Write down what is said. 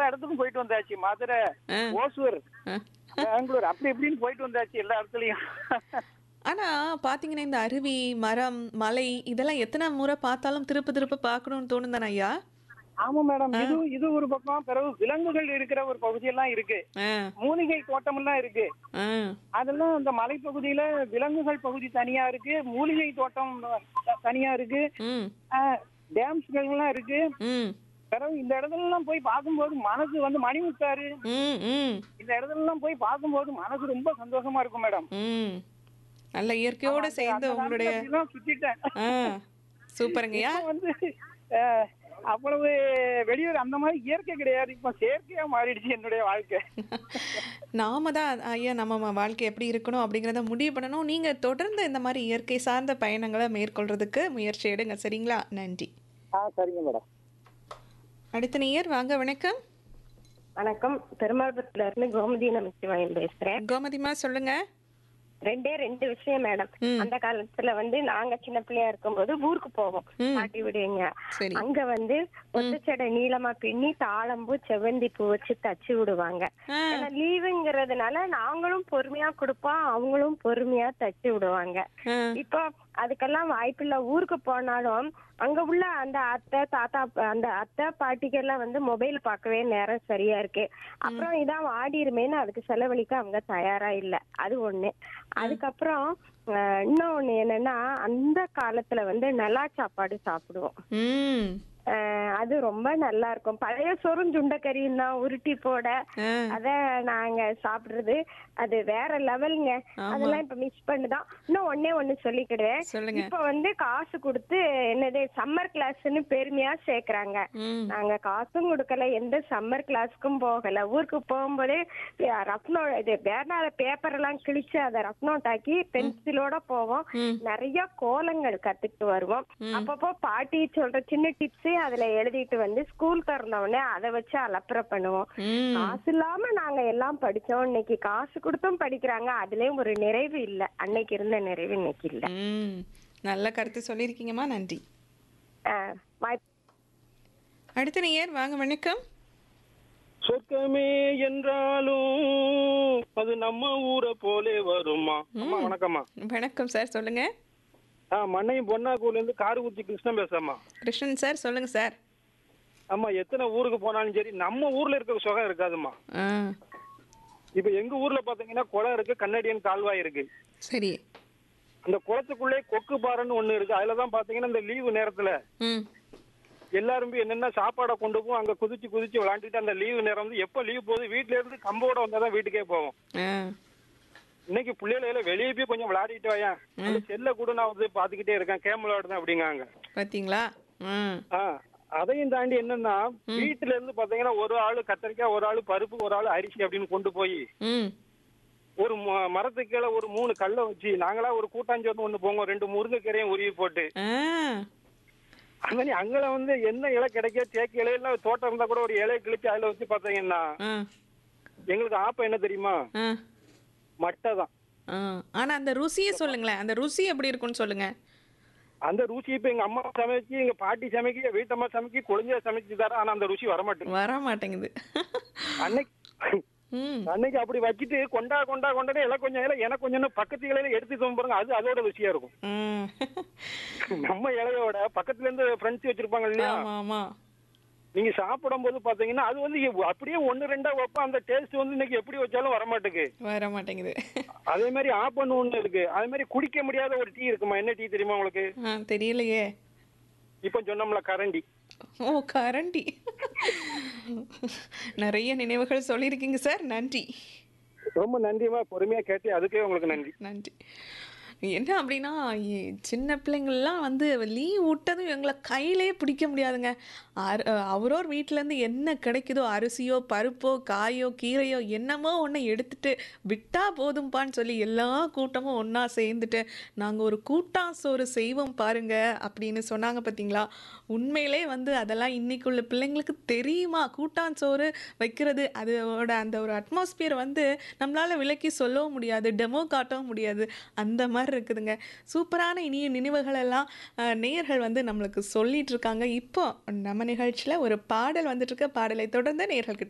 எல்லா இடத்துக்கும் போயிட்டு வந்தாச்சு மதுரை ஆ. ஓசூர் ஆ. பெங்களூர் அப்படி இப்படின்னு போயிட்டு வந்தாச்சு எல்லா இடத்துலயும் ஆனா பாத்தீங்கன்னா இந்த அருவி மரம் மலை இதெல்லாம் எத்தனை முறை பார்த்தாலும் திருப்ப திருப்ப பார்க்கணும்னு தோணும் தானே ஐயா ஆமா மேடம் இது இது ஒரு பக்கம் பிறகு விலங்குகள் இருக்கிற ஒரு பகுதியெல்லாம் இருக்கு ஆ, மூலிகை தோட்டம் எல்லாம் இருக்கு ஆ, அதெல்லாம் அந்த மலைப்பகுதியில விலங்குகள் பகுதி தனியா இருக்கு மூலிகை தோட்டம் த- தனியா இருக்கு ம், டேம்ஸ்கள் எல்லாம் இருக்கு ம், பிறகு இந்த இடத்துல எல்லாம் போய் பார்க்கும்போது மனசு வந்து மணிமுத்தாரு ம், ம், இந்த இடத்துல எல்லாம் போய் பார்க்கும்போது மனசு ரொம்ப சந்தோஷமா இருக்கும் மேடம் ம். நல்ல இயற்கையோட சேர்ந்து உங்களுடைய சுத்திட்டேன் ஆ சூப்பருங்கய்யா இப்ப வந்து அஹ், அவ்வளவு வெளியூர் அந்த மாதிரி இயற்கை கிடையாது இப்ப செயற்கையா மாறிடுச்சு என்னுடைய வாழ்க்கை நாம தான் ஐயா நம்ம ம- வாழ்க்கை எப்படி இருக்கணும் அப்படிங்கிறத முடிவு பண்ணணும் நீங்க தொடர்ந்து இந்த மாதிரி இயற்கை சார்ந்த பயணங்களை மேற்கொள்றதுக்கு முயற்சி எடுங்க சரிங்களா நன்றி ஆ சரிங்க மேடம் அடுத்த நேயர் வாங்க வணக்கம் வணக்கம் பெருமாள்புரத்துல இருந்து கோமதி நமச்சிவாயன் பேசுறேன் கோமதிமா சொல்லுங்க ரெண்டே ரெண்டு விஷயம் மேடம் ம். அந்த காலத்துல வந்து நாங்க சின்ன பிள்ளையா இருக்கும்போது ஊருக்கு போவோம் ம். பாட்டி விடுவீங்க சரி அங்க வந்து ஒத்தச்சடை நீளமா பின்னி தாளம்பூ செவ்வந்தி பூ வச்சு தச்சு விடுவாங்க ஆ, ஏன்னா லீவுங்கிறதுனால நாங்களும் பொறுமையா கொடுப்போம் அவங்களும் பொறுமையா தச்சு விடுவாங்க ஆ, இப்போ அதுக்கெல்லாம் வாய்ப்பில்ல ஊருக்கு போனாலும் அங்க உள்ள அந்த அத்தை தாத்தா அந்த அத்தை பாட்டிக்கெல்லாம் வந்து மொபைல் பார்க்கவே நேரம் சரியா இருக்கு அப்புறம் இதான் வாடிருமேன்னு அதுக்கு செலவழிக்க அவங்க தயாரா இல்ல அது ஒண்ணு அதுக்கப்புறம் அஹ், இன்னொன்னு என்னன்னா அந்த காலத்துல வந்து நல்லா சாப்பாடு சாப்பிடுவோம் ம், அஹ், அது ரொம்ப நல்லா இருக்கும் பழைய சோறும் சுண்டைக்கறியும் தான் உருட்டி போட ஆ, அத நாங்க சாப்பிடுறது அது வேற லெவலுங்க ஆமா. அதெல்லாம் இப்ப மிஸ் பண்ணுதான் இன்னும் ஒன்னே ஒண்ணு சொல்லிக்கிடுவேன் சொல்லுங்க இப்ப வந்து காசு கொடுத்து என்னது சம்மர் கிளாஸ்னு பெருமையா சேர்க்கறாங்க ம், நாங்க காசும் கொடுக்கல எந்த சம்மர் கிளாஸ்க்கும் போகல ஊருக்கு போகும்போதே ரஃப்னோ இது பேனால பேப்பர் எல்லாம் கிழிச்சு அதை ரஃப் நோட் ஆக்கி பென்சிலோட போவோம் ம். நிறைய கோலங்கள் கத்துக்கிட்டு வருவோம் அப்பப்போ பாட்டி சொல்ற சின்ன டிப்ஸ் அதுல எழுதிட்டு வந்து ஸ்கூல் திறந்த உடனே அதை வச்சு அலப்பற பண்ணுவோம் ம். காசு இல்லாம நாங்க எல்லாம் படிச்சோம் இன்னைக்கு காசு கொடுத்தும் படிக்கிறாங்க அதுலயும் ஒரு நிறைவு இல்ல அன்னைக்கு இருந்த நிறைவு இன்னைக்கு இல்ல ம். நல்ல கருத்து சொல்லியிருக்கீங்கம்மா நன்றி ஆஹ் வாய்ப்பு அடுத்த நேயர் வாங்க வணக்கம் சொர்க்கமே என்றாலும் அது நம்ம ஊரை போலே வருமா அம்மா வணக்கம்மா வணக்கம் சார் சொல்லுங்க ஆ மண்ணையும் பொன்னாக்கூர்ல இருந்து காரக்குச்சி கிருஷ்ணன் பேசுறேம்மா கிருஷ்ணன் சார் சொல்லுங்க சார் ஆமா எத்தனை ஊருக்கு போனாலும் சரி நம்ம ஊர்ல இருக்க சுகம் இருக்காதும்மா ஆ இப்ப எங்க ஊர்ல பாத்தீங்கன்னா குளம் இருக்கு கன்னடியன் கால்வாய் இருக்கு சரி அந்த குளத்துக்குள்ளே கொக்கு பாறைன்னு ஒண்ணு இருக்கு அதுலதான் பாத்தீங்கன்னா இந்த லீவு நேரத்துல ம் எல்லாரும் போய் என்னென்ன சாப்பாடை கொண்டு போவோம் அங்க குதிச்சு குதிச்சு விளாண்டுட்டு அந்த லீவு நேரம் வந்து எப்ப லீவு போகுது வீட்ல இருந்து கம்போட வந்தாதான் வீட்டுக்கே போவோம் ஆ இன்னைக்கு பிள்ளைகள வெளியே போய் கொஞ்சம் விளையாடிட்டு வாயேன் அந்த செல்ல கூட நான் வந்து பாத்துக்கிட்டே இருக்கேன் கேம் விளையாடுறேன் அப்படிங்காங்க பார்த்தீங்களா ம் ஆ அதையும் தாண்டி என்னன்னா வீட்டுல இருந்து பாத்தீங்கன்னா ஒரு ஆளு கத்திரிக்காய் ஒரு ஆளு பருப்பு ஒரு ஆளு அரிசி அப்படின்னு கொண்டு போய் ம் ஒரு ம- மரத்துக்கு கீழே ஒரு மூணு கல்லை வச்சு நாங்களா ஒரு கூட்டாஞ்சோறு ஒண்ணு போங்க ரெண்டு முருங்கைக்கீரையும் உருவி போட்டு ஆ அது மாதிரி அங்கே வந்து என்ன இலை கிடைக்க தேக்கு இலையெல்லாம் தோட்டம் இருந்தா கூட ஒரு இலையை கிழிச்சு அதுல வச்சு பாத்தீங்கன்னா ஆ எங்களுக்கு ஆப்பம் என்ன தெரியுமா ஆ மட்டை தான் ஆ ஆனால் அந்த ருசியை சொல்லுங்களேன் அந்த ருசி எப்படி இருக்கும்னு சொல்லுங்க அந்த ருசி இப்ப எங்க அம்மா சமைச்சு எங்க பாட்டி சமைக்க வீட்டம்மா சமைக்க குழந்தைய சமைச்சு தர ஆனா அந்த ருசி வர மாட்டேங்குது வர மாட்டேங்குது அன்னைக்கு ம் அன்னைக்கு அப்படி வச்சுட்டு கொண்டா கொண்டா கொண்டாடி இலை கொஞ்சம் இலை எனக்கு கொஞ்சம் பக்கத்து இலையில எடுத்து தோம் பாருங்க அது அதோட ருசியா இருக்கும் ம் நம்ம இலையோட பக்கத்துல இருந்து ஃப்ரெண்ட்ஸ் வச்சிருப்பாங்க இல்லையா ஆமாம் ஆமாம் நீங்க சாப்பிடும் போது பாத்தீங்கன்னா அது வந்து எ- அப்படியே ஒண்ணு ரெண்டா வைப்போம் அந்த டேஸ்ட் வந்து இன்னைக்கு எப்படி வச்சாலும் வர மாட்டேங்குது வர மாட்டேங்குது அதே மாதிரி ஆப்பன் ஒண்ணு இருக்கு அதே மாதிரி குடிக்க முடியாத ஒரு டீ இருக்குமா என்ன டீ தெரியுமா உங்களுக்கு ஆ தெரியலையே இப்ப சொன்னோம்ல கரண்டி ஓ கரண்டி நிறைய நினைவுகள் சொல்லியிருக்கீங்க சார் நன்றி ரொம்ப நன்றிமா பொறுமையா கேட்டு அதுக்கே உங்களுக்கு நன்றி நன்றி என்ன அப்படின்னா இ- சின்ன பிள்ளைங்கள்லாம் வந்து லீவ் விட்டதும் எங்களை கையிலே பிடிக்க முடியாதுங்க அரு அவரோர் வீட்டிலேருந்து என்ன கிடைக்குதோ அரிசியோ பருப்போ காயோ கீரையோ என்னமோ ஒன்று எடுத்துட்டு விட்டா போதும்ப்பான்னு சொல்லி எல்லா கூட்டமும் ஒன்றா சேர்ந்துட்டு நாங்கள் ஒரு கூட்டாஞ்சோறு செய்வோம் பாருங்க அப்படின்னு சொன்னாங்க பார்த்தீங்களா உண்மையிலே வந்து அதெல்லாம் இன்னைக்குள்ள பிள்ளைங்களுக்கு தெரியுமா கூட்டாஞ்சோறு வைக்கிறது அதோட அந்த ஒரு அட்மாஸ்பியர் வந்து நம்மளால விளக்கி சொல்லவும் முடியாது டெமோ காட்டவும் முடியாது அந்த மாதிரி இருக்குதுங்க சூப்பரான இனிய நினைவுகள் எல்லாம் அஹ், நேயர்கள் வந்து நம்மளுக்கு சொல்லிட்டு இருக்காங்க இப்போ நம்ம நிகழ்ச்சியில் ஒரு பாடல் வந்துட்டு இருக்க பாடலை தொடர்ந்து நேயர்கள் கிட்ட